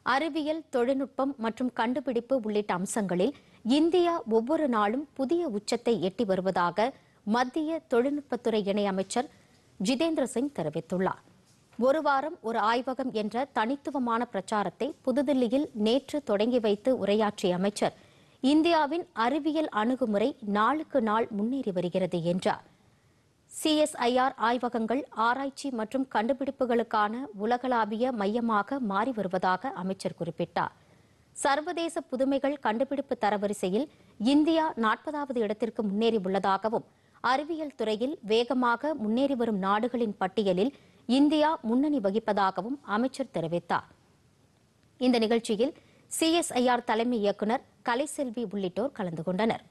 அறிவியல் தொழில்நுட்பம் மற்றும் கண்டுபிடிப்பு உள்ளிட்ட அம்சங்களில் இந்தியா ஒவ்வொரு நாளும் புதிய உச்சத்தை எட்டி வருவதாக மத்திய தொழில்நுட்பத்துறை இணையமைச்சர் ஜிதேந்திர சிங் தெரிவித்துள்ளார் ஒரு வாரம் ஒரு ஆய்வகம் என்ற தனித்துவமான பிரச்சாரத்தை புதுதில்லியில் நேற்று தொடங்கி வைத்து உரையாற்றிய அமைச்சர் இந்தியாவின் அறிவியல் அணுகுமுறை நாளுக்கு நாள் முன்னேறி வருகிறது என்றார் சிஎஸ்ஐஆர் ஆய்வகங்கள் ஆராய்ச்சி மற்றும் கண்டுபிடிப்புகளுக்கான உலகளாவிய மையமாக மாறி வருவதாக அமைச்சர் குறிப்பிட்டார் சர்வதேச புதுமைகள் கண்டுபிடிப்பு தரவரிசையில் இந்தியா நாற்பதாவது இடத்திற்கு முன்னேறி உள்ளதாகவும் அறிவியல் துறையில் வேகமாக முன்னேறி வரும் நாடுகளின் பட்டியலில் இந்தியா முன்னணி வகிப்பதாகவும் அமைச்சர் தெரிவித்தார் இந்த நிகழ்ச்சியில் சிஎஸ்ஐஆர் தலைமை இயக்குநர் கலைசெல்வி உள்ளிட்டோர் கலந்து கொண்டனர்